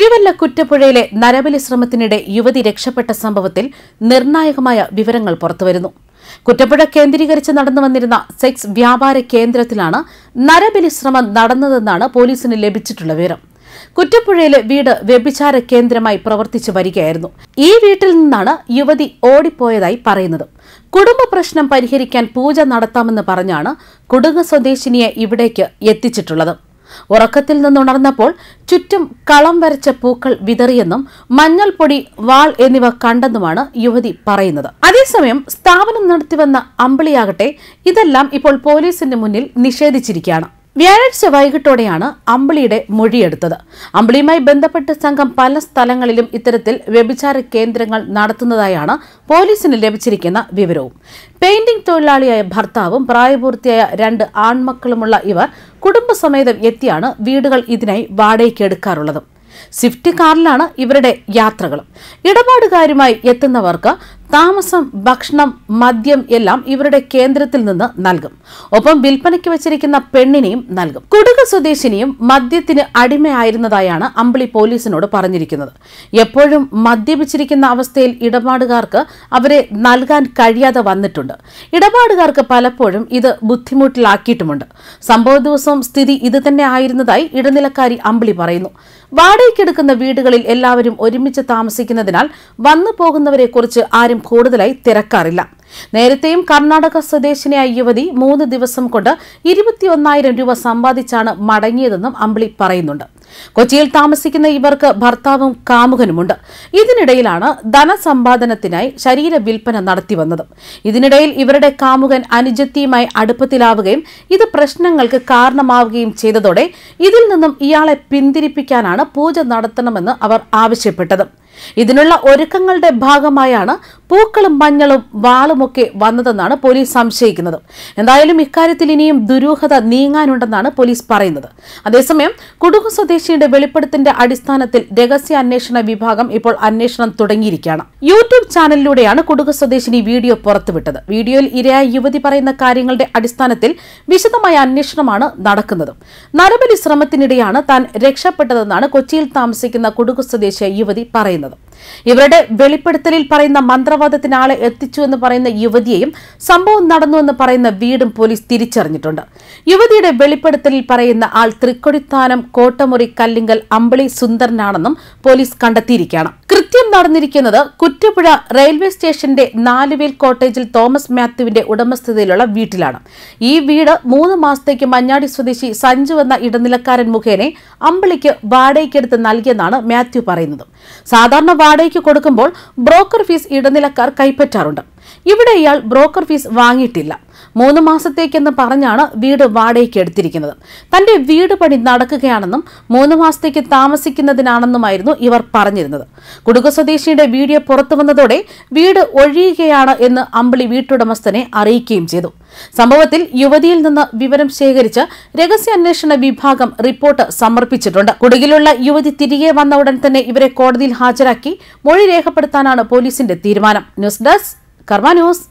തിരുവല്ല കുറ്റപ്പുഴയിലെ നരബലി ശ്രമത്തിനിടെ യുവതി രക്ഷപ്പെട്ട സംഭവത്തിൽ നിർണായകമായ വിവരങ്ങൾ പുറത്തുവരുന്നു കുറ്റപ്പുഴ കേന്ദ്രീകരിച്ച് നടന്നു വന്നിരുന്ന സെക്സ് വ്യാപാര കേന്ദ്രത്തിലാണ് നരബലി ശ്രമം നടന്നതെന്നാണ് പോലീസിന് ലഭിച്ചിട്ടുള്ള വിവരം കുറ്റപ്പുഴയിലെ വീട് വ്യഭിചാര കേന്ദ്രമായി പ്രവർത്തിച്ചു വരികയായിരുന്നു ഈ വീട്ടിൽ നിന്നാണ് യുവതി ഓടിപ്പോയതായി പറയുന്നത് കുടുംബ പ്രശ്നം പരിഹരിക്കാൻ പൂജ നടത്താമെന്ന് പറഞ്ഞാണ് കുടുംബ സ്വദേശിനിയെ ഇവിടേക്ക് എത്തിച്ചിട്ടുള്ളത് ഉറക്കത്തിൽ നിന്നുണർന്നപ്പോൾ ചുറ്റും കളം വരച്ച പൂക്കൾ വിതറിയെന്നും മഞ്ഞൾപ്പൊടി വാൾ എന്നിവ കണ്ടെന്നുമാണ് യുവതി പറയുന്നത് അതേസമയം സ്ഥാപനം നടത്തിവന്ന അമ്പിളിയാകട്ടെ ഇതെല്ലാം ഇപ്പോൾ പോലീസിന്റെ മുന്നിൽ നിഷേധിച്ചിരിക്കുകയാണ് വ്യാഴാഴ്ച വൈകിട്ടോടെയാണ് അമ്പിളിയുടെ മൊഴിയെടുത്തത് അമ്പിളിയുമായി ബന്ധപ്പെട്ട് സംഘം പല സ്ഥലങ്ങളിലും ഇത്തരത്തിൽ വ്യഭിചാര കേന്ദ്രങ്ങൾ നടത്തുന്നതായാണ് പോലീസിന് ലഭിച്ചിരിക്കുന്ന വിവരവും പെയിന്റിംഗ് തൊഴിലാളിയായ ഭർത്താവും പ്രായപൂർത്തിയായ രണ്ട് ആൺമക്കളുമുള്ള ഇവർ കുടുംബസമേതം എത്തിയാണ് വീടുകൾ ഇതിനായി വാടകയ്ക്ക് എടുക്കാറുള്ളത് സ്വിഫ്റ്റ് കാറിലാണ് ഇവരുടെ യാത്രകളും ഇടപാടുകാരുമായി എത്തുന്നവർക്ക് താമസം ഭക്ഷണം മദ്യം എല്ലാം ഇവരുടെ കേന്ദ്രത്തിൽ നിന്ന് നൽകും ഒപ്പം വിൽപ്പനയ്ക്ക് വെച്ചിരിക്കുന്ന പെണ്ണിനെയും നൽകും കുടുക സ്വദേശിനിയും മദ്യത്തിന് അടിമയായിരുന്നതായാണ് അമ്പിളി പോലീസിനോട് പറഞ്ഞിരിക്കുന്നത് എപ്പോഴും മദ്യപിച്ചിരിക്കുന്ന അവസ്ഥയിൽ ഇടപാടുകാർക്ക് അവരെ നൽകാൻ കഴിയാതെ വന്നിട്ടുണ്ട് ഇടപാടുകാർക്ക് പലപ്പോഴും ഇത് ബുദ്ധിമുട്ടിലാക്കിയിട്ടുമുണ്ട് സംഭവ ദിവസവും സ്ഥിതി ഇത് തന്നെ ആയിരുന്നതായി ഇടനിലക്കാരി അമ്പിളി പറയുന്നു വാടകയ്ക്കെടുക്കുന്ന വീടുകളിൽ എല്ലാവരും ഒരുമിച്ച് താമസിക്കുന്നതിനാൽ വന്നു പോകുന്നവരെക്കുറിച്ച് ആരും കൂടുതലായി തിരക്കാറില്ല നേരത്തെയും കർണാടക സ്വദേശിനിയായ യുവതി മൂന്ന് ദിവസം കൊണ്ട് ഇരുപത്തിയൊന്നായിരം രൂപ സമ്പാദിച്ചാണ് മടങ്ങിയതെന്നും അമ്പിളി പറയുന്നുണ്ട് കൊച്ചിയിൽ താമസിക്കുന്ന ഇവർക്ക് ഭർത്താവും കാമുകനുമുണ്ട് ഇതിനിടയിലാണ് ധനസമ്പാദനത്തിനായി ശരീര വിൽപ്പന നടത്തി വന്നത് ഇതിനിടയിൽ ഇവരുടെ കാമുകൻ അനുജത്തിയുമായി അടുപ്പത്തിലാവുകയും ഇത് പ്രശ്നങ്ങൾക്ക് കാരണമാവുകയും ചെയ്തതോടെ ഇതിൽ നിന്നും ഇയാളെ പിന്തിരിപ്പിക്കാനാണ് പൂജ നടത്തണമെന്ന് അവർ ആവശ്യപ്പെട്ടത് ഇതിനുള്ള ഒരുക്കങ്ങളുടെ ഭാഗമായാണ് പൂക്കളും മഞ്ഞളും വാളുമൊക്കെ വന്നതെന്നാണ് പോലീസ് സംശയിക്കുന്നത് എന്തായാലും ഇക്കാര്യത്തിൽ ഇനിയും ദുരൂഹത നീങ്ങാനുണ്ടെന്നാണ് പോലീസ് പറയുന്നത് അതേസമയം കുടുംബ സ്വദേശിയുടെ വെളിപ്പെടുത്തിന്റെ അടിസ്ഥാനത്തിൽ രഹസ്യ അന്വേഷണ വിഭാഗം ഇപ്പോൾ അന്വേഷണം തുടങ്ങിയിരിക്കുകയാണ് യൂട്യൂബ് ചാനലിലൂടെയാണ് കുടുംബ സ്വദേശിനി വീഡിയോ പുറത്തുവിട്ടത് വീഡിയോയിൽ ഇരയായ യുവതി പറയുന്ന കാര്യങ്ങളുടെ അടിസ്ഥാനത്തിൽ വിശദമായ അന്വേഷണമാണ് നടക്കുന്നത് നരബലി ശ്രമത്തിനിടെയാണ് താൻ രക്ഷപ്പെട്ടതെന്നാണ് കൊച്ചിയിൽ താമസിക്കുന്ന കുടുംബ സ്വദേശിയായ യുവതി പറയുന്നത് ഇവരുടെ വെളിപ്പെടുത്തലിൽ പറയുന്ന മന്ത്രവാദത്തിന് ആളെ എത്തിച്ചു എന്ന് പറയുന്ന യുവതിയെയും സംഭവം നടന്നു എന്ന് പറയുന്ന വീടും പോലീസ് തിരിച്ചറിഞ്ഞിട്ടുണ്ട് യുവതിയുടെ വെളിപ്പെടുത്തലിൽ പറയുന്ന ആൾ തൃക്കൊടിത്താനം കോട്ടമുറി കല്ലിങ്കൽ അമ്പിളി സുന്ദരനാണെന്നും പോലീസ് കണ്ടെത്തിയിരിക്കുകയാണ് കൃത്യം നടന്നിരിക്കുന്നത് കുറ്റപ്പുഴ റെയിൽവേ സ്റ്റേഷന്റെ നാലുവേൽ കോട്ടേജിൽ തോമസ് മാത്യുവിന്റെ ഉടമസ്ഥതയിലുള്ള വീട്ടിലാണ് ഈ വീട് മൂന്ന് മാസത്തേക്ക് മഞ്ഞാടി സ്വദേശി സഞ്ജു എന്ന ഇടനിലക്കാരൻ മുഖേന അമ്പിളിക്ക് വാടകയ്ക്കെടുത്ത് നൽകിയെന്നാണ് മാത്യു പറയുന്നത് സാധാരണ വാടകയ്ക്ക് കൊടുക്കുമ്പോൾ ബ്രോക്കർ ഫീസ് ഇടനിലക്കാർ കൈപ്പറ്റാറുണ്ട് ഇവിടെ ഇയാൾ ബ്രോക്കർ ഫീസ് വാങ്ങിയിട്ടില്ല മൂന്ന് മാസത്തേക്കെന്ന് പറഞ്ഞാണ് വീട് വാടകയ്ക്ക് എടുത്തിരിക്കുന്നത് തന്റെ വീട് പണി നടക്കുകയാണെന്നും മൂന്ന് മാസത്തേക്ക് താമസിക്കുന്നതിനാണെന്നുമായിരുന്നു ഇവർ പറഞ്ഞിരുന്നത് കുടുക സ്വദേശിയുടെ വീഡിയോ പുറത്തു വന്നതോടെ വീട് ഒഴിയുകയാണ് എന്ന് അമ്പിളി വീട്ടുടമസ്ഥനെ അറിയിക്കുകയും ചെയ്തു സംഭവത്തിൽ യുവതിയിൽ നിന്ന് വിവരം ശേഖരിച്ച് രഹസ്യാന്വേഷണ വിഭാഗം റിപ്പോർട്ട് സമർപ്പിച്ചിട്ടുണ്ട് കുടുകിലുള്ള യുവതി തിരികെ വന്ന ഉടൻ തന്നെ ഇവരെ കോടതിയിൽ ഹാജരാക്കി മൊഴി രേഖപ്പെടുത്താനാണ് പോലീസിന്റെ തീരുമാനം ന്യൂസ് ഡെസ്ക് കർമ്മ ന്യൂസ്